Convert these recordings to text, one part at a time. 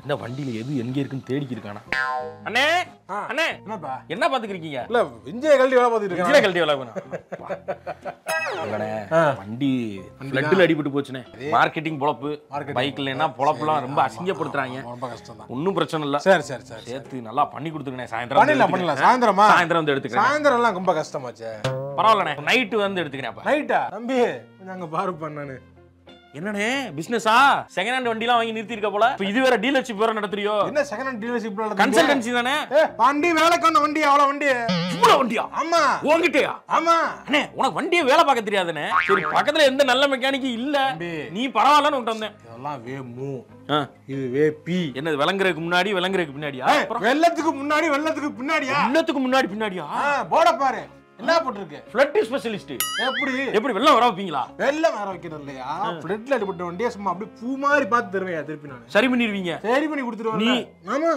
இந்த வண்டியில எது எங்க இருக்குன்னு தேடிக்கி இருக்கானா அண்ணே அண்ணே என்னப்பா என்ன பாத்துக்கிறீங்க இல்ல விஜய கழட்டி வேலை பார்த்துட்டு இன்ஜினை இருக்கேன் கழட்டி விளாகணும் அங்கண்ணே வண்டி ஃப்ளட்டில் அடிபட்டு போச்சுனே மார்க்கெட்டிங் பொழப்பு Marketing. பைக்லன்னா பொழப்புலாம் ரொம்ப அசிங்கப்படுத்துறாங்க ரொம்ப கஷ்டம் தான் ஒன்றும் பிரச்சனை இல்ல சரி சரி சரி சேர்த்து நல்லா பண்ணி கொடுத்துருக்கேன் சாயந்தரம் வந்து பண்ணிடலாம் பண்ணிடலாம் சாயந்தரமா எடுத்துக்கிறேன். சாயந்தரம் வந்து எடுத்துக்கிறேன் சாயந்தரம் எல்லாம் ரொம்ப கஷ்டமாச்சே பரவாயில்லண்ணே நைட்டு வந்து எடுத்துக்கிறேன் அப்ப நைட்டா தம்பி கொஞ்சம் அங்க பாரு பண்ணானு என்னண்ணே பிசினஸா செகண்ட் ஹேண்ட் வண்டிலாம் வாங்கி நிறுத்திருக்க போல இப்ப இது வேற டீலர்ஷிப் வேற நடத்துறியோ என்ன செகண்ட் ஹேண்ட் டீலர்ஷிப்ல கன்சல்டன்சி தானே ஏ வண்டி வேலைக்கு வந்த வண்டி அவ்வளவு வண்டி இவ்வளவு வண்டியா ஆமா உங்ககிட்டயா ஆமா அண்ணே உனக்கு வண்டியை வேலை பார்க்க தெரியாதுண்ணே சரி பக்கத்துல எந்த நல்ல மெக்கானிக் இல்ல தம்பி. நீ பரவாயில்லன்னு விட்டு வந்தேன் இதெல்லாம் வே மூ ஆ, இது வே பி என்னது விளங்குறதுக்கு முன்னாடி விளங்குறதுக்கு பின்னாடியா ஏய், அப்புறம் வெள்ளத்துக்கு முன்னாடி வெள்ளத்துக்கு பின்னாடியா இன்னத்துக்கு முன்னாடி பின்னாடியா போட பாரு என்ன போட்டிருக்கு ஃப்ளட் ஸ்பெஷலிஸ்ட் எப்படி எப்படி வெள்ளம் வர வைப்பீங்களா வெள்ளம் வேற வைக்கிறது இல்லையா பிளட்ல அடிபட்ட வண்டியை சும்மா அப்படியே பூ மாதிரி பார்த்து தருவையா திருப்பி நான் சரி பண்ணிடுவீங்க சரி பண்ணி கொடுத்துருவேன் நீ ஆமா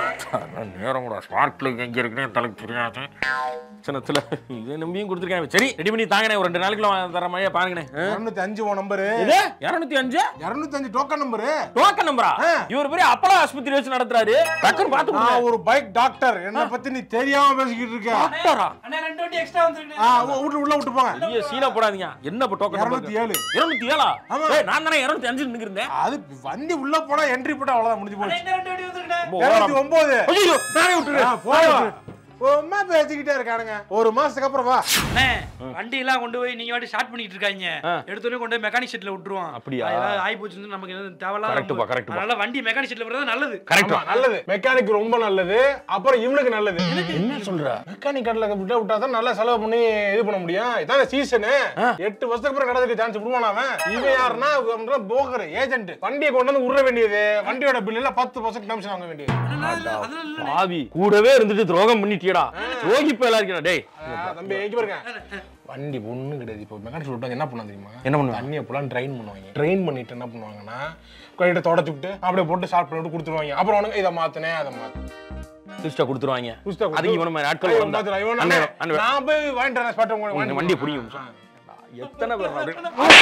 நேரம் கூட ஸ்மார்ட் பிளக் எங்க இருக்குன்னு தலைக்கு தெரியாது சின்னத்துல இதை நம்பியும் கொடுத்துருக்கேன் சரி ரெடி பண்ணி தாங்கண்ணே ஒரு ரெண்டு நாளைக்குள்ள தர மாதிரியே பாருங்கண்ணே ஆ? இருநூத்தி அஞ்சு உன் நம்பரு இது இரநூத்தி அஞ்சு இருநூத்தி அஞ்சு டோக்கன் நம்பரு டோக்கன் நம்பரா ஆ. இவர் பெரிய அப்பளா ஆஸ்பத்திரி வச்சு நடத்துறாரு டக்குன்னு பாத்து கொடுங்க. நான் ஒரு பைக் டாக்டர் என்ன பத்தி நீ தெரியாம பேசிக்கிட்டு இருக்க டாக்டரா அண்ணா ரெண்டு வண்டி எக்ஸ்ட்ரா வந்துருக்கு ஆ, உ- விட்டு உள்ள விட்டு போங்க ஐயா சீனா போடாதீங்க என்ன இப்போ டோக்கன் இருநூத்தி ஏழு இருநூத்தி ஏழா ஆமா. ஏய் நான் தானே இருநூத்தி அஞ்சு நின்னுக்கிறேன் அது வண்டி உள்ள போனா என்ட்ரி போட்டா அவ்வளவுதான் முடிஞ்சு போச்சு என்ன ரெண்டு வண்டி வந்துருக்குண்ணே இருநூத்தி ஒன்பது ஐயோ நானே விட்டுரு ஆ, போய் சும்மா பேசிக்கிட்டே இருக்கானுங்க ஒரு மாசத்துக்கு அப்புறம் வா அண்ணே வண்டி எல்லாம் கொண்டு போய் நீங்க வாட்டி ஸ்டார்ட் பண்ணிட்டு இருக்காங்க ஆ. எடுத்தோடனே கொண்டு போய் மெக்கானிக் ஷெட்ல விட்டுருவோம் அப்படியா? அது ஏதாவது ஆகி போச்சுன்னு நமக்கு எதுவும் தேவையில்லாத Correct பா, correct பா. அதனால வண்டி மெக்கானிக் ஷெட்ல விடுறது நல்லது கரெக்ட் ஆமா, நல்லது மெக்கானிக் ரொம்ப நல்லது அப்புறம் இவனுக்கு நல்லது என்ன சொல்ற மெக்கானிக் கடையில விட்டா விட்டா தான் நல்லா செலவு பண்ணி இது பண்ண முடியும் இதான சீசனு எட்டு வருஷத்துக்கு அப்புறம் கடை சான்ஸ் விடுவான் அவன் இவன் யாருன்னா போகர் ஏஜென்ட் வண்டியை கொண்டு வந்து உருற வேண்டியது வண்டியோட பில்லுல பத்து பர்சன்ட் கமிஷன் வாங்க வேண்டியது அதனால இல்ல, அதனால இல்ல. பாவி கூடவே இருந்துட்டு துரோகம் பண்ணிட்டியடா துரோகி பேலா இருக்கா டேய் ஆ, தம்பி எங்க பாருங்க வண்டி ஒண்ணும் கிடையாது இப்போ மெக்கானிக் விட்டாங்க என்ன பண்ணா தெரியுமா என்ன பண்ணுவாங்க? தண்ணியை ஃபுல்லாக ட்ரைன் பண்ணுவாங்க ட்ரைன் பண்ணிட்டு என்ன பண்ணுவாங்கன்னா கையிட்ட தொடச்சு விட்டு அப்படியே போட்டு ஸ்டார்ட் பண்ணிட்டு கொடுத்துருவாங்க அப்புறம் உனக்கு இதை மாத்தினேன் அதை மாத்து சிஸ்டர் கொடுத்துருவாங்க புஸ்தகம் கொடுத்து- அதுக்கு இவன மாதிரி ஆட்கள் ஐயோ, வந்தா- மாத்திரம், இவன் அண்ணே, நான் அண்ணே, நான் போய் வாங்கிட்டு வரேன் ஸ்பாட் உங்க இந்த வண்டியை புடிங்க எத்தனை பேர் அப்படி-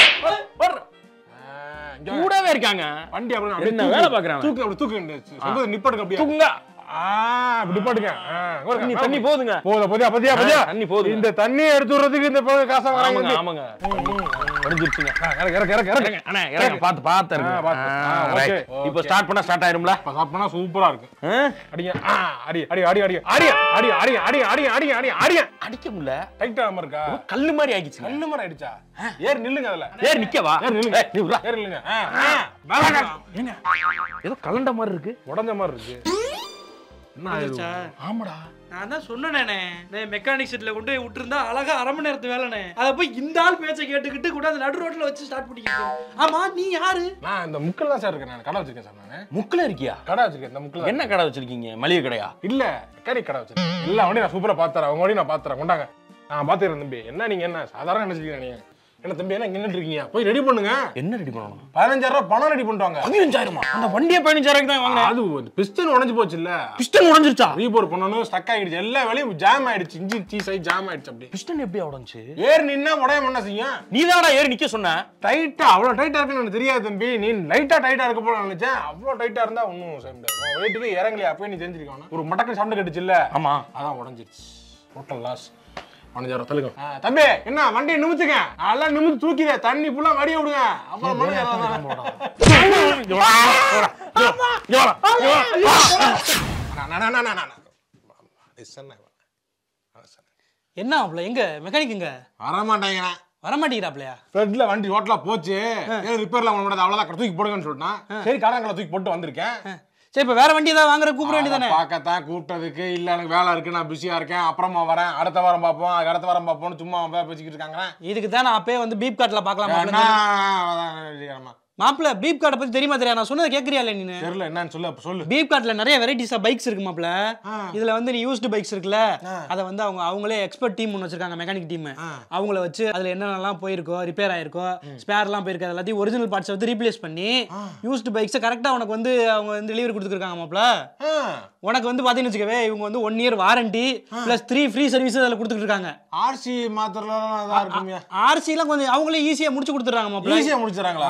ஆ, இங்க கூடவே இருக்காங்க வண்டி அப்படி அப்படியே என்ன தூக்கு. வேலை பாக்குறாங்க? தூக்கு அப்படி தூக்கு சொல்றது நிப்பாட்டுங்க அப்படியே தூங்க ஆ அப்படி நிப்பாட்டுங்க ஆ, இங்க பாருங்க. தண்ணி தண்ணி போதுங்க போதா போதியா பத்தியா பத்தியா தண்ணி போதுங்க. இந்த தண்ணியை எடுத்து விடுறதுக்கு இந்த பக்கம் காசை வராங்க ஆமாங்க வந்து. ஆமாங்க முடிஞ்சிருச்சுங்க ஆ, இறக்கு இறக்கு இறக்கு இறக்கு இறங்க, அண்ணே இறங்க பார்த்து பார்த்து இருங்க. ஆ, பார்த்து. ஆ, ஆ, right. okay, இப்போ okay. ஸ்டார்ட் பண்ணா ஸ்டார்ட் ஆயிரும்ல இப்ப சாப்பிட்டா சூப்பரா இருக்கு ஆ? அடிங்க ஆ, அடி அடி அடி அடி அடி அடி அடி அடி அடி அடி அடி அடி அடிக்க முடியல டைட்டா நம்ம இருக்கா கல்லு மாதிரி ஆகிடுச்சு கல்லு மாதிரி ஆயிடுச்சா ஏறு நில்லுங்க அதுல ஏர் நிக்கவா ஏறு நில்லுங்க ஏய், நீ விட்றா. ஏறு நில்லுங்க ஆ, ஆ, வேலை ஏங்க ஏதோ கலண்ட மாதிரி இருக்கு உடஞ்ச மாதிரி இருக்கு என்ன ஆயிடுச்சு வந்துருச்சா? ஆமாடா நான் தான் சொன்னேனே மெக்கானிக் ஷெட்ல கொண்டு போய் விட்டுருந்தா அழகா அரை மணி நேரத்து வேலைனே அதை போய் இந்த ஆள் பேச்சை கேட்டுக்கிட்டு கூட அந்த நடு ரோட்ல வச்சு ஸ்டார்ட் பண்ணிக்கிட்டு ஆமா நீ யாரு நான் இந்த முக்கில் தான் சார் இருக்கேன் நான் கடை வச்சிருக்கேன் சார் நான் முக்குல இருக்கியா கடை வச்சிருக்கேன் இந்த முக்கில் என்ன கடை வச்சிருக்கீங்க மளிகை கடையா இல்ல மெக்கானிக் கடை வச்சிருக்கேன் எல்லா வண்டியும் நான் சூப்பரா பாத்துறேன் உங்க வண்டி நான் பாத்துறேன் கொண்டாங்க நான் பாத்துக்கிறேன் தம்பி என்ன நீங்க என்ன சாதாரண நினைச்சிருக்கீங்க நீங்க என்ன தம்பி என்ன இங்க நின்னுட்டு இருக்கீங்க போய் ரெடி பண்ணுங்க என்ன ரெடி பண்ணணும் பதினஞ்சாயிரம் ரூபாய் பணம் ரெடி பண்ணிட்டு வாங்க பதினஞ்சாயிரமா அந்த வண்டியை பதினஞ்சாயிரம் தான் வாங்கினேன் அது பிஸ்டன் உடஞ்சு போச்சு இல்ல பிஸ்டன் உடஞ்சிருச்சா ரீபோர் பண்ணணும் ஸ்டக் ஆயிடுச்சு எல்லா வேலையும் ஜாம் ஆயிடுச்சு இன்ஜி சீஸ் ஆகி ஜாம் ஆயிடுச்சு அப்படி பிஸ்டன் எப்படி உடஞ்சி ஏறி நின்னா உடையம் என்ன செய்யும் நீ தானடா ஏறி நிக்க சொன்ன டைட்டா அவ்வளவு டைட்டா இருக்குன்னு எனக்கு தெரியாது தம்பி நீ லைட்டா டைட்டா இருக்க போல நினைச்சேன் அவ்வளவு டைட்டா இருந்தா ஒன்னும் செய்ய முடியாது உன் வெயிட்டுக்கு இறங்கலையா அப்பயே நீ தெரிஞ்சிருக்கணும் ஒரு மடக்கு சவுண்ட் கட்டுச்சு இல்ல ஆமா அதான் உடஞ்சிருச்சு டோட்டல் லாஸ் பதினஞ்சாயிரம் தள்ளுங்க தம்பி என்ன வண்டியை நிமித்துங்க நல்லா நிமித்து தூக்கிதே தண்ணி ஃபுல்லா வடிய விடுங்க அப்புறம் மணி இங்க வா, இங்க வாடா, இங்க வா, இங்க வாடா, இங்க வா. என்ன ஆப்ல எங்க மெக்கானிக் எங்க வரமாட்டேங்கிறேன் வர மாட்டேங்கிறாப்லையா ஃப்ரெண்ட்ல வண்டி ரோட்ல போச்சு ஏன் ரிப்பேர்ல பண்ண முடியாது அவ்வளவுதான் தூக்கி போடுங்கன்னு சொல்லிட்டான் சரி காரங்களை தூக்கி போட்டு வந்திருக்கேன் சரி இப்ப வேற வண்டி ஏதாவது வாங்குற கூப்பிட வேண்டியதானே அதை பார்க்கத்தான் கூப்பிட்டதுக்கு இல்ல எனக்கு வேலை இருக்கு நான் பிஸியா இருக்கேன் அப்புறமா வரேன் அடுத்த வாரம் பார்ப்போம் அதுக்கு அடுத்த வாரம் பார்ப்போம்னு சும்மா அவன் பேசிக்கிட்டு இருக்காங்க இதுக்கு தான் நான் அப்பயே வந்து பீப் கார்ட்ல பாக்கலாம் என்ன மாப்பிள பீப் கார்டை பத்தி தெரியுமா தெரியா நான் சொன்னதை கேக்குறியா இல்ல நீ தெரியல என்னன்னு சொல்லு அப்ப சொல்லு பீப் கார்ட்ல நிறைய வெரைட்டிஸ் ஆஃப் பைக்ஸ் இருக்கு மாப்ள ஆ. இதுல வந்து நீ யூஸ்டு பைக்ஸ் இருக்குல்ல ஆ. அதை வந்து அவங்க அவங்களே எக்ஸ்பர்ட் டீம் ஒன்று வச்சிருக்காங்க மெக்கானிக் டீம் ஆ. அவங்கள வச்சு அதுல என்னென்னலாம் போயிருக்கோ ரிப்பேர் ஆயிருக்கோ ஸ்பேர்லாம் போயிருக்கு அது எல்லாத்தையும் ஒரிஜினல் பார்ட்ஸ் வந்து ரீப்ளேஸ் பண்ணி யூஸ்டு பைக்ஸை கரெக்டா உனக்கு வந்து அவங்க வந்து டெலிவரி கொடுத்துருக்காங்க மாப்ள ஆ, உனக்கு வந்து பாத்தீங்கன்னு வச்சுக்கவே இவங்க வந்து one year warranty plus three free service அதில் கொடுத்துட்டு இருக்காங்க ஆர்சி மாத்திரலாம் இதா இருக்குமியா ஆர்சிலாம் கொஞ்சம் அவங்களே ஈஸியா முடிச்சு கொடுத்துறாங்க மாப்ள ஈஸியா முடிச்சிடறாங்களா அதெல்லாம் ஈஸியா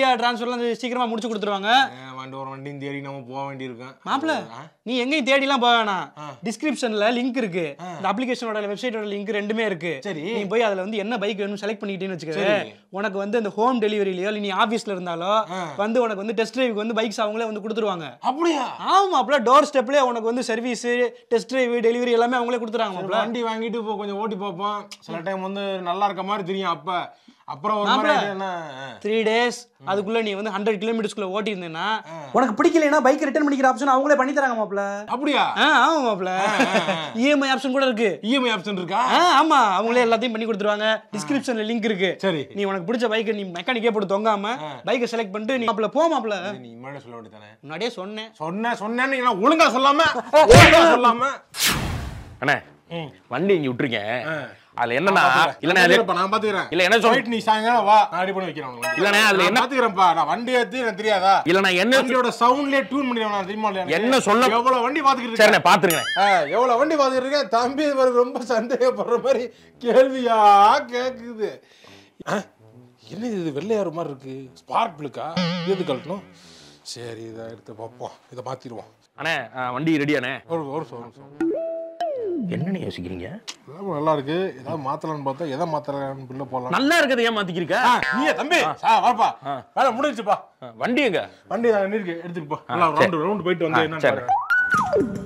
இந்தியா டிரான்ஸ்ஃபர்லாம் சீக்கிரமா முடிச்சு கொடுத்துருவாங்க ஏன் வண்டி ஒரு வண்டியும் தேடி நம்ம போக வேண்டியிருக்கேன் மாப்பிள நீ எங்கேயும் தேடிலாம் போக வேணாம் டிஸ்கிரிப்ஷன்ல லிங்க் இருக்கு இந்த அப்ளிகேஷனோட வெப்சைட்டோட லிங்க் ரெண்டுமே இருக்கு சரி. நீ போய் அதுல வந்து என்ன பைக் வேணும் செலக்ட் பண்ணிக்கிட்டேன்னு வச்சுக்க சரி. உனக்கு வந்து இந்த ஹோம் டெலிவரிலயோ இல்லை நீ ஆஃபீஸ்ல இருந்தாலோ வந்து உனக்கு வந்து டெஸ்ட் டிரைவுக்கு வந்து பைக்ஸ் அவங்களே வந்து கொடுத்துருவாங்க அப்படியா ஆமா அப்பல டோர் ஸ்டெப்லயே உனக்கு வந்து சர்வீஸ் டெஸ்ட் டிரைவ் டெலிவரி எல்லாமே அவங்களே கொடுத்துறாங்க மாப்ள வண்டி வாங்கிட்டு இப்போ கொஞ்சம் ஓட்டி பார்ப்போம் சில டைம் வந்து நல்லா இருக்க மாதிரி தெரியும் அப்ப அப்புறம் ஒரு மாப்பிள. மாதிரி என்ன த்ரீ டேஸ் அதுக்குள்ள நீ வந்து ஹண்ட்ரட் கிலோமீட்டர்ஸ்குள்ள ஓட்டி இருந்தேன்னா உனக்கு பிடிக்கலைன்னா பைக் ரிட்டர்ன் பண்ணிக்கிற ஆப்ஷன் அவங்களே பண்ணி தராங்க மாப்ள அப்படியா ஆ ஆமா மாப்ள இஎம்ஐ ஆப்ஷன் கூட இருக்கு இஎம்ஐ ஆப்ஷன் இருக்கா ஆ ஆமா அவங்களே எல்லாத்தையும் பண்ணி கொடுத்துருவாங்க டிஸ்கிரிப்ஷன்ல லிங்க் இருக்கு சரி நீ உனக்கு பிடிச்ச பைக்கை நீ மெக்கானிக்கே போட்டு தொங்காம பைக்கை செலக்ட் பண்ணிட்டு நீ மாப்ள போ மாப்ள நீ முன்னாடி சொல்ல வேண்டியதானே முன்னாடியே சொன்னேன் சொன்னேன் சொன்னேன்னு நான் ஒழுங்கா சொல்லாம ஒழுங்கா சொல்லாம அண்ணே வண்டி இங்க விட்டுருக்கேன் அதுல என்னன்னா இல்லண்ணே அது பாத்துக்கிறேன்ப்பா, நான் பாத்துக்கிறேன் இல்ல என்ன சொல் போயிட்டு நீ சாயங்காலம் வா நான் ரெடி பண்ணி வைக்கிறேன் உனக்கு வண்டி. இல்லண்ணே அதுல நான் என்ன பாத்துக்கிறேன்ப்பா நான் வண்டி ஏத்தி எனக்கு தெரியாதா இல்ல நான் என்ன வண்டியோட சவுண்ட்லயே டியூன் பண்ணிடுவேன் தெரியுமா இல்லையா எனக்கு? என்ன சொல்ல- எவ்வளவு வண்டி பாத்துக்கிட்டு சரிண்ணே இருக்கேன் பாத்துருங்க ஆ, எவ்வளவு வண்டி பாத்துக்கிட்டு இருக்கேன் தம்பி இது பாரு ரொம்ப சந்தேகப்படுற மாதிரி கேள்வியா கேக்குது ஆ, என்ன இது வெள்ளையாறு மாதிரி இருக்கு ஸ்பார்க் பிளுக்கா எது கழட்டணும் சரி இதை எடுத்து பார்ப்போம் இதை மாத்திடுவோம் அண்ணே ஆ, வண்டி ரெடியாண்ணே ஒரு ஒரு நிமிஷம், ஒரு நிமிஷம். என்னண்ணே யோசிக்கிறீங்க இதெல்லாம் நல்லா இருக்கு ஏதாவது மாத்தலாம்னு பார்த்தா எதை மாத்தலாம்னு பில்ல போடலாம் நல்லா இருக்கிறத ஏன் மாத்திக்கிருக்க ஆ, நீயே தம்பி ஆ வாப்பா வேலை முடிஞ்சுப்பா ஆ, வண்டி எங்க வண்டி நான் இருக்கு எடுத்துட்டு போ நல்லா ரவுண்டு ரவுண்டு போயிட்டு வந்து ஆ, என்னன்னு சரி. பாரு.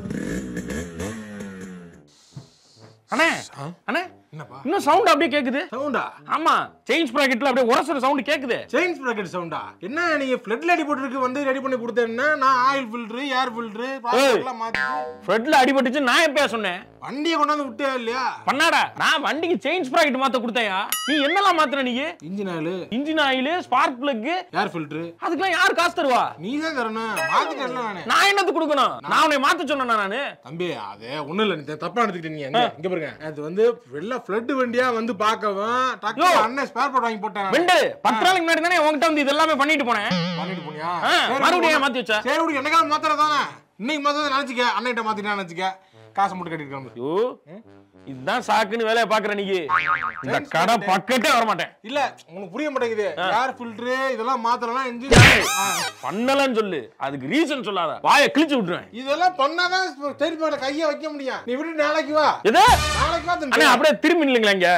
அண்ணே அண்ணே என்னப்பா இன்னும் சவுண்ட் அப்படியே கேக்குது சவுண்டா ஆமா செயின்ஸ் ப்ராக்கெட்ல அப்படியே உரசுற சவுண்ட் கேக்குது செயின் ஸ்ப்ராக்கெட் சவுண்டா என்ன நீங்க ஃப்ளட்ல அடி போட்டுருக்கு வந்து ரெடி பண்ணி கொடுத்தேன்னா நான் ஆயில் ஃபில்டர் ஏர் ஃபில்டர் எல்லாம் மாத்தி ஃப்ரெட்ல அடிபட்டுச்சு நான் எப்பயா சொன்னேன் வண்டியை கொண்டாந்து விட்டே இல்லையா பண்ணாடா நான் வண்டிக்கு செயின்ஸ் ப்ராக்கெட் மாத்த கொடுத்தேயா நீ என்னலாம் மாத்துற நீ engine oil engine oil spark plug air filter அதுக்கெல்லாம் யார் காசு தருவா நீ தான் தரணும் மாத்திட்டேன்ல நானு நான் என்னது கொடுக்கணும் நான் உன்னை மாத்த சொன்னேனா நானு தம்பி அது ஒண்ணும் இல்ல நீ தப்பா எடுத்துக்கிட்டீங்க நீங்க எங்க இங்க பாருங்க அது வந்து வெள்ள ஃப்ளட் வண்டியா வந்து பார்க்கவும் டக்கு யோ. அண்ணன் ஸ்பேர் பார்ட் வாங்கி போட்டேன் நானு. வெண்டு பத்து நாளைக்கு முன்னாடி தானே உன்கிட்ட வந்து இது எல்லாமே பண்ணிட்டு போனேன் பண்ணிட்டு போனியா ஆ, சரி, மறுபடியும் ஏன் விடு. மாத்தி வச்ச சரி விடு என்னைக்காவது மாத்திரதானே இன்னைக்கு மாத்திரம் நினைச்சுக்க அண்ணன்கிட்ட மாத்திட்டா நினைச்சுக்க காசை மட்டும் கட்டிட்டு கிளம்பு ஐயோ இதுதான் சாக்குன்னு வேலையை பாக்குற நீ இந்த கடை பக்கத்தே வர மாட்டேன் இல்ல உனக்கு புரிய மாட்டேங்குது ஏர் ஃபில்டர் இதெல்லாம் மாத்தலாம் இன்ஜின் பண்ணலன்னு சொல்லு அதுக்கு ரீசன் சொல்லாத வாயை கிழிச்சு விட்டுருவேன் இதெல்லாம் பண்ணாதான் சரி மேல கைய வைக்க முடியும் நீ விட்டு நாளைக்கு வா எது நாளைக்கு வா அண்ணே தம்பி அப்படியே திரும்பி இல்லைங்களா இங்க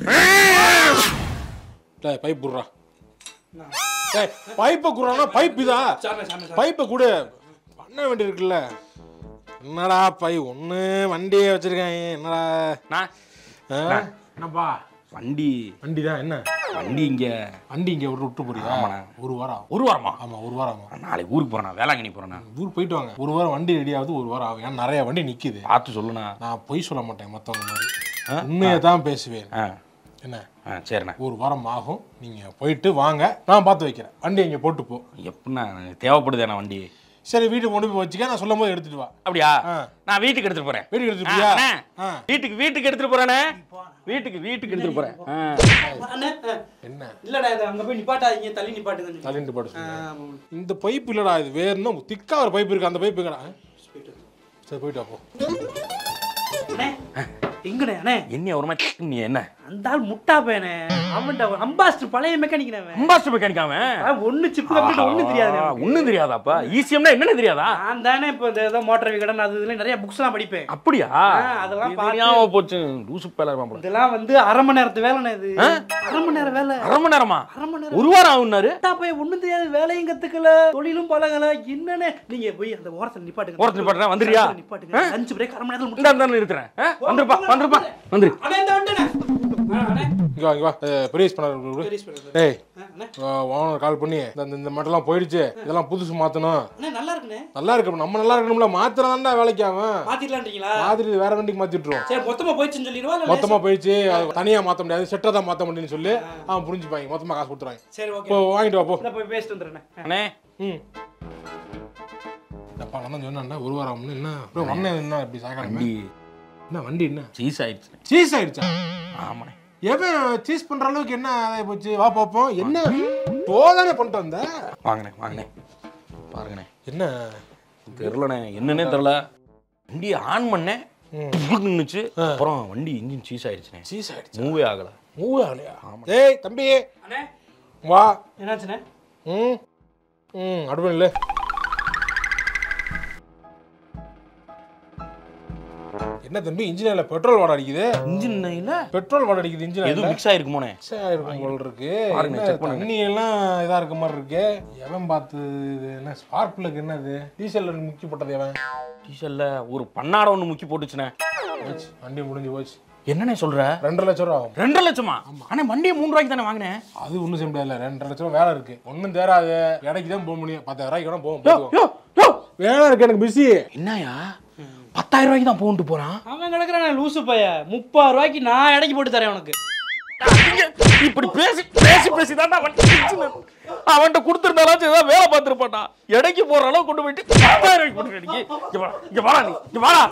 டேய் பைப் குடுறா டேய் பைப்பை குடுறானா பைப் இதா பைப்பை குடு பண்ண வேண்டியிருக்குல்ல என்னடா பை ஒண்ணு வண்டியே வச்சிருக்காங்க என்னடா நான் ஆ? என்னப்பா வண்டி வண்டி தான் என்ன வண்டி இங்க வண்டி இங்க விட்டு விட்டு போறியா ஆமாண்ணா. ஒரு வாரம் ஆகும். ஒரு வாரமா ஆமா ஒரு வாரம் ஆகும் நான் நாளைக்கு ஊருக்கு போறேன் வேளாங்கண்ணி போறேன் நான். ஊர் போயிட்டு வாங்க ஒரு வாரம் வண்டி ரெடி ஆகுது ஒரு வாரம் ஆகும் ஏன்னா நிறைய வண்டி நிக்குது பார்த்து சொல்லுண்ணா நான் பொய் சொல்ல மாட்டேன் மத்தவங்க மாதிரி உண்மையை தான் பேசுவேன் ஆ என்ன ஆ சரிண்ணா ஒரு வாரம் ஆகும் நீங்க போயிட்டு வாங்க நான் பார்த்து வைக்கிறேன் வண்டி இங்க போட்டு போ எப்படிண்ணா எனக்கு தேவைப்படுதேண்ணா வண்டி சரி வீட்டுக்கு கொண்டு போய் வச்சுக்க நான் சொல்லும் போது எடுத்துட்டு வா அப்படியா ஆ. நான் வீட்டுக்கு எடுத்துட்டு போறேன் வீட்டுக்கு எடுத்துட்டு ஆ, போறியா அண்ணே. ஆ. வீட்டுக்கு வீட்டுக்கு எடுத்துட்டு போறேனே வீட்டுக்கு வீட்டுக்கு எடுத்துட்டு போறேன் ஆ. அண்ணே, ஆ. என்ன இல்லடா இது அங்க போய் நிப்பாட்டாதீங்க தள்ளி நிப்பாட்டுங்க தள்ளிட்டு போட சொல்லு. இந்த பைப் இல்லடா இது வேற என்ன திக்கா ஒரு பைப் இருக்கு அந்த பைப் எங்கடா சரி போயிட்டு வா போ அண்ணே எங்கண்ணே அண்ணே என்ன ஒரு மாதிரி நீ என்ன அந்த ஆள் முட்டா பையனே அவன்டா அம்பாஸ்டர் பழைய மெக்கானிக் அவன் அம்பாஸ்டர் மெக்கானிக்காம அவன் ஒண்ணு சிப்பு கம்ப்ளீட் ஒண்ணும் தெரியாது அவனுக்கு. ஒண்ணும் தெரியாதாப்பா ஈஸியம்னா என்னன்னு தெரியாதா நான் தானே இப்போ இந்த ஏதோ மோட்டார் விகடன் அது இதுல நிறைய புக்ஸ் எல்லாம் படிப்பேன் அப்படியா அதெல்லாம் இது பார்த்து- தெரியாம போச்சு லூசு பேல இருப்பான் இதெல்லாம் வந்து அரை மணி நேரத்து வேலைண்ணே இது அரை மணி நேரம் வேலை அரை மணி நேரமா அரை மணி நேரம் ஒரு வாரம் ஆகுனாரு முட்டா பையன் ஒண்ணும் தெரியாது வேலையும் கத்துக்கல தொழிலும் பழகல என்னன்னு நீங்க போய் அந்த ஓரத்துல நிப்பாட்டுங்க ஓரத்துல நிப்பாட்டுறேன், வந்துடுறியா? ஓரத்துல நிப்பாட்டுங்க லஞ்ச் பிரேக் அரை மணி நேரத்துல இந்த இருந்தா நிறுத்துறேன் ஆ? வந்துருப்பா வந்துருப்பா வந்துரு அண்ணே இந்த வந்துட்டேனே ஆ, அண்ணே இங்க வா இங்க வா பெரியஸ் பண்ண பெரியஸ் பண்ணு. ஏய் ஆ, அண்ணே ஓனர் கால் பண்ணி இந்த இந்த- இந்த மட்டும்லாம் போயிடுச்சு இதெல்லாம் புதுசு மாத்தணும் அண்ணே நல்லா இருக்குண்ணே நல்லா இருக்கணும் நம்ம நல்லா இருக்கணும்ல மாத்திரம் வேலைக்கு அவன் மாத்திடலான்றீங்களா மாதிரி வேற வண்டிக்கு மாத்திட்டுருவோம் சரி மொத்தமா போயிடுச்சுன்னு சொல்லிடுவா இல்ல மொத்தமா போயிடுச்சு அது தனியா மாத்த முடியாது செட்டா தான் மாத்த முடியும்னு சொல்லி அவன் புரிஞ்சுப்பாங்க மொத்தமா காசு கொடுத்துறாங்க சரி ஓகே இப்போ வாங்கிட்டு வா போ இந்த போய் பேசிட்டு வந்துடுறேன் அண்ணே ம் அப்பா நான் தான் சொன்னேன்டா ஒரு வாரம் ஆகும்னு என்ன அப்புறம் அண்ணன் என்ன இப்படி சாக்காம வண்டி என்ன வண்டி என்ன சீஸ் ஆயிடுச்சு சீஸ் ஆயிடுச்சா ஆமாண்ணே எவன் சீஸ் பண்ற அளவுக்கு என்ன ஆதாய போச்சு வா பாப்போம் என்ன போதானே பண்ணிட்டு வந்த வாங்கண்ணே வாங்கண்ணே பாருங்கண்ணே என்ன தெரிலண்ணே என்னன்னே தெரில வண்டி ஆன் பண்ணேன் ம். புக் நின்னுச்சு அப்புறம் வண்டி இன்ஜின் சீஸ் ஆயிடுச்சுண்ணே சீஸ் ஆயிடுச்சு மூவே ஆகல மூவ் ஆகலையா ஏய் தம்பி அண்ணே வா என்னாச்சுண்ணே ம் ம் அடுப்பு இல்லை என்ன தம்பி இன்ஜினியர்ல பெட்ரோல் வாடை அடிக்குது இன்ஜின் இல்ல பெட்ரோல் வாடை அடிக்குது இன்ஜினியர் எதுவும் மிக்ஸ் ஆயிருக்குமோனே இருக்கும் போல இருக்கு பாருங்க, என்ன check பண்ணுங்க. தண்ணி எல்லாம் இதா இருக்க மாதிரி இருக்கு எவன் பார்த்து இது என்ன ஸ்பார்க் பிளக் என்னது டீசல் முக்கியப்பட்டது எவன் டீசல்ல ஒரு பன்னாட ஒண்ணு முக்கி போட்டுச்சுனே போச்சு வண்டி முடிஞ்சு போச்சு என்னண்ணே சொல்ற ரெண்டரை லட்சம் ரூபா ஆகும் ரெண்டரை லட்சமா ஆனா வண்டியை மூணு ரூபாய்க்கு தானே வாங்கினேன் அது ஒன்றும் செய்ய முடியாதுல்ல ரெண்டரை லட்சம் ரூபா வேலை இருக்கு ஒன்றும் தேராது இடைக்கு தான் போக முடியும் பத்தாயிரம் ரூபாய்க்கு வேணா போகும் யோ பார்த்துக்கோ. யோ யோ வேலை இருக்கு எனக்கு பிஸி என்னயா பத்தாயிரம் ரூபாய்க்கு தான் போன்ட்டு போறான் அவன் கிடக்குறான் லூசு பைய முப்பது ரூபாய்க்கு நான் இடைக்கு போட்டு தரேன் உனக்கு இப்படி பேசி பேசி பேசி தான் அவன்கிட்ட கொடுத்துருந்தாலும் ஏதாவது வேலை பார்த்துருப்பான்டா இடைக்கு போற அளவு கொண்டு போயிட்டு பத்தாயிரம் ரூபாய்க்கு போட்டு அடிக்கி. இங்க வா இங்க வாடா நீ இங்க வாடா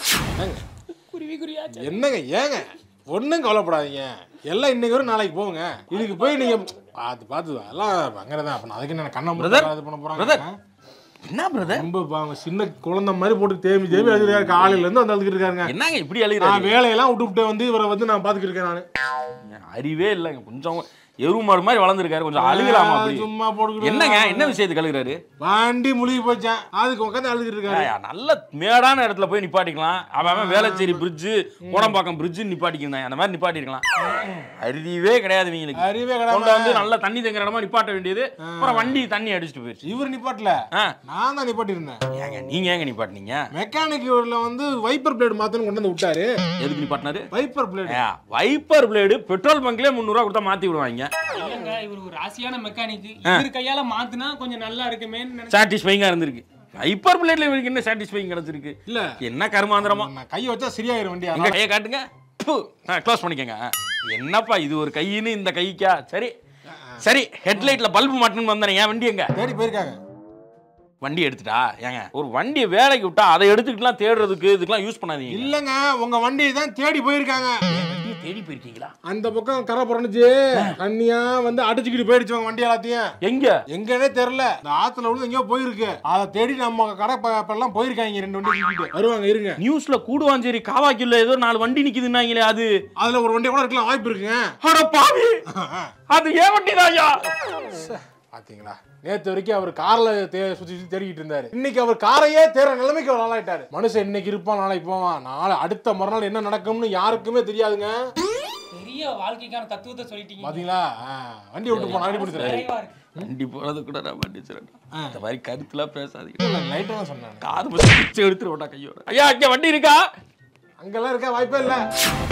என்னங்க ஏங்க ஒன்றும் கவலைப்படாதீங்க எல்லாம் இன்னைக்கு வரும் நாளைக்கு போங்க இதுக்கு போய் நீங்க பார்த்து பார்த்து எல்லாம் அங்கதான் அப்ப நான் அதுக்கு என்ன கண்ணை Brother, இது பண்ண brother. போறாங்க என்ன பிரதர் ரொம்ப பாவம் சின்ன குழந்தை மாதிரி போட்டு தேம்பி தேம்பி அழுதுருக்காரு காலையில இருந்து வந்து அழுதுகிட்டு இருக்காருங்க என்னங்க இப்படி நான் அழுகிறாரு வேலையெல்லாம் விட்டு விட்டு வந்து இவரை வந்து நான் பாத்துக்கிட்டு இருக்கேன் நானு அறிவே இல்லைங்க கொஞ்சம் எருவு மாடு மாதிரி வளர்ந்துருக்காரு கொஞ்சம் அழுகலாமா அப்படி சும்மா போட்டுக்கிட்டு என்னங்க என்ன விஷயத்துக்கு அழுகிறாரு வண்டி முழுகி போச்சான் அதுக்கு உட்காந்து அழுதுகிட்டு இருக்காரு ஏய்யா, நல்ல மேடான இடத்துல போய் நிப்பாட்டிக்கலாம் அவன் அவன் வேளச்சேரி பிரிட்ஜு கோடம்பாக்கம் பிரிட்ஜு நிப்பாட்டிக்கிறான் அந்த மாதிரி நிப்பாட்டிருக்கலாம் அறிவே கிடையாது இவங்களுக்கு அறிவே கொண்டு கிடையாது வந்து நல்ல தண்ணி தங்குற இடமா நிப்பாட்ட வேண்டியது அப்புறம் வண்டி தண்ணி அடிச்சுட்டு போயிடுச்சு இவர் நிப்பாட்டல ஆ, நான் தான் நிப்பாட்டி இருந்தேன் ஏங்க நீங்க ஏங்க நிப்பாட்டினீங்க மெக்கானிக் ஊர்ல வந்து வைப்பர் பிளேடு மாத்தணும் கொண்டு வந்து விட்டாரு எதுக்கு நிப்பாட்டினாரு வைப்பர் பிளேடு ஏய்யா, வைப்பர் பிளேடு பெட்ரோல் பங்க்லயே முந்நூறுவா கொடுத்தா மாத்தி விடுவாங்க இல்லங்க இவர் ஒரு ராசியான மெக்கானிக் இவர் கையால மாத்துனா கொஞ்சம் நல்லா இருக்குமேன்னு நினைச்சு சாட்டிஸ்ஃபைங்கா இருந்திருக்கு வைப்பர் பிளேட்ல இவருக்கு என்ன சாட்டிஸ்ஃபைங் கிடைச்சிருக்கு இல்ல என்ன கருமாந்திரமா நான் கையை வச்சா சரியாயிரும் வண்டி எங்க கையை காட்டுங்க க்ளோஸ் பண்ணிக்கங்க என்னப்பா இது ஒரு கையின்னு இந்த கைக்கா சரி சரி ஹெட்லைட்ல பல்பு மாட்டணும்னு வந்தேன் என் வண்டி எங்க தேடி போயிருக்காங்க வண்டி எடுத்துட்டா ஏங்க ஒரு வண்டியை வேலைக்கு விட்டா அதை எடுத்துக்கிட்டுலாம் தேடுறதுக்கு இதுக்கெல்லாம் யூஸ் பண்ணாதீங்க இல்லங்க உங்க வண்டியை தான் தேடி போயிருக்காங்க வண்டியை தேடி போயிருக்கீங்களா அந்த பக்கம் கரை புரண்டுச்சு தண்ணியா வந்து அடிச்சுக்கிட்டு போயிடுச்சு உங்க வண்டி எல்லாத்தையும் எங்க எங்கன்னே தெரியல இந்த ஆத்துல விழுந்து எங்கேயோ போயிருக்கு அதை தேடி நம்ம கடை ப- எல்லாம் போயிருக்காங்க ரெண்டு வண்டி தூக்கிட்டு வருவாங்க இருங்க நியூஸ்ல கூடுவாஞ்சேரி காவாக்கில்ல ஏதோ நாலு வண்டி நிக்குதுன்னாங்களே அது அதுல ஒரு வண்டி கூட இருக்கலாம் வாய்ப்பு இருக்குங்க அட பாவி அது ஏன் வண்டி தான்யா பாத்தீங்களா நேத்து வரைக்கும் அவர் கார்ல தே சுத்தி சுத்தி தேடிக்கிட்டு இருந்தாரு இன்னைக்கு அவர் காரையே தேற நிலைமைக்கு அவர் ஆளாயிட்டாரு மனுஷன் இன்னைக்கு இருப்பான் நாளைக்கு போவான் நாளை அடுத்த மறுநாள் என்ன நடக்கும்னு யாருக்குமே தெரியாதுங்க பெரிய வாழ்க்கைக்கான தத்துவத்தை சொல்லிட்டீங்க பாத்தீங்களா ஆ, வண்டி விட்டு போனா வண்டி பிடிச்சிருக்காரு நிறைவா இருக்கு வண்டி போறது கூட நான் வண்டிச்சிடேன் இந்த மாதிரி கருத்துலாம் பேசாதீங்க லைட்டா தான் சொன்னாங்க காது பஸ் எடுத்துருவோட்டா கையோட ஐயா இங்க வண்டி இருக்கா அங்கெல்லாம் இருக்க வாய்ப்பே இல்ல